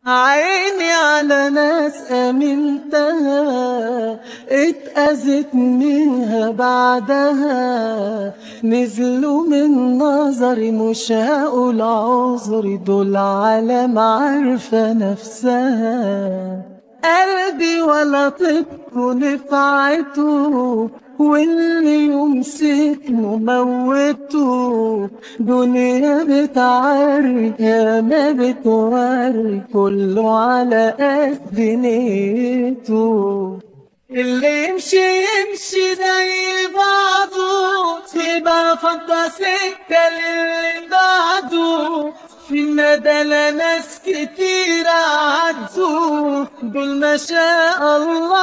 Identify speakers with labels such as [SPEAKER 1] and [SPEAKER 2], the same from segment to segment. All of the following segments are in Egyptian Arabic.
[SPEAKER 1] عيني على ناس امنتها اتأذت منها بعدها نزلوا من نظري مش هقول عذري دول عالم عارفة نفسها قلبي ولا طبت نفعته واللي يمسكنه موته دنيا بتعري يا ما بتوري كله على قد نيته اللي يمشي يمشي زي بعضه يبقى فضى سكة للي بعده في الندى ناس كتير عدوا دول ما شاء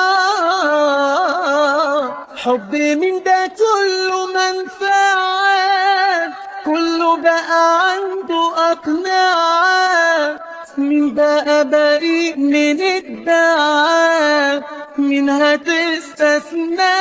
[SPEAKER 1] الله حبي من ده كله منفعة كله بقى عنده أقنعة مين بقى بريء من الدعاء مين هتستثنى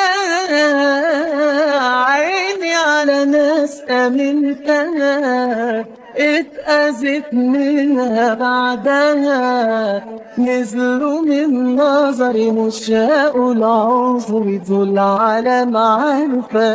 [SPEAKER 1] عيني على ناس أمنتها اتأذت منها بعدها نزلوا من نظري مش هقول عذري دول عالم عارفة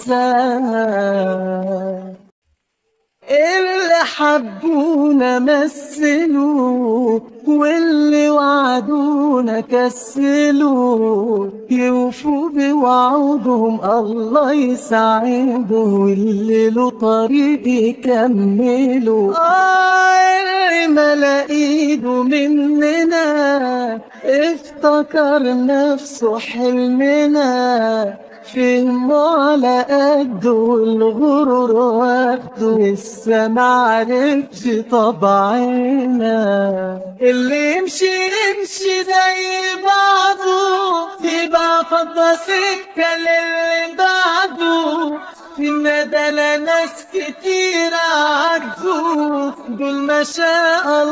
[SPEAKER 1] نفسها اللي حبونا مثلوا واللي وعدونا كسلوا يوفوا بوعودهم الله يساعده واللي له طريق يكملوا آه اللي ملا ايده مننا افتكر نفسه حلمنا فهموا على قده والغرور واخده لسه معرفش طبعنا اللي يمشي يمشي زي بعضه يبقى فضى سكة للي بعده في الندى ناس كتير عدوا دول ما شاء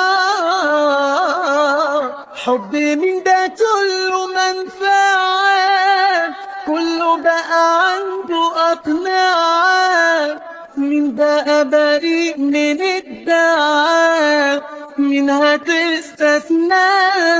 [SPEAKER 1] الله حبي من ده كله منفعة كله بقى عنده أقنعة مين بقى بريء من الدعاء مين هتستثنى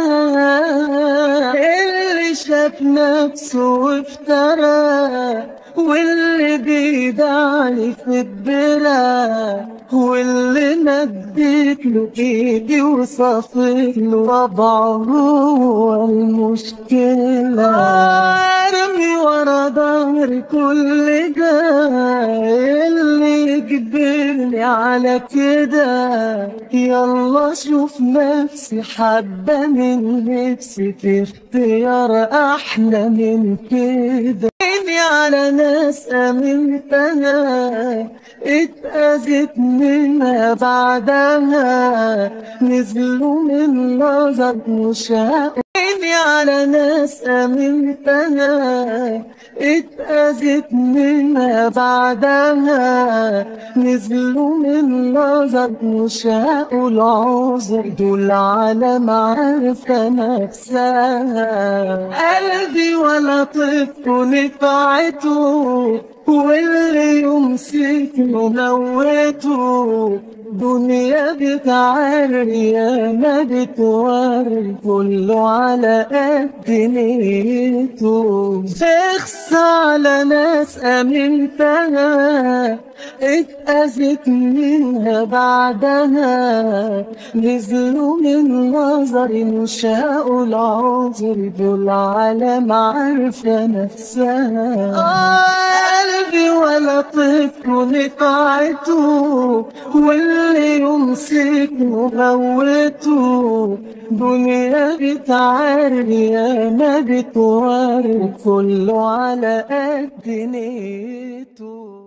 [SPEAKER 1] اللي شاف نفسه وافترى واللي بيدعي في الدرا واللي مديت له ايدي وصفت له طبعه هو المشكلة ارمي ورا ظهري كل ده اللي يجبرني على كده يلا شوف نفسي حبة من نفسي في اختيار احلى من كده عيني على ناس امنتها اتأذت منها بعدها نزلوا من نظر مش عيني على ناس امنتها اتأذت منها بعدها نزلوا من نظر مش هقول عذر دول عالم عارفة نفسها قلبي ولا طفت نفعته واللي يمسكنه موته دنيا بتعري يا ما بتوري كله على قد نيته اخص على ناس امنتها اتأذت منها بعدها نزلوا من نظري مش هقول عذري دول عالم عارفة نفسها قلبي ولا طفت نقعته واللي يمسكنه غوته دنيا بتعري يا ما بتوري كله على قد نيته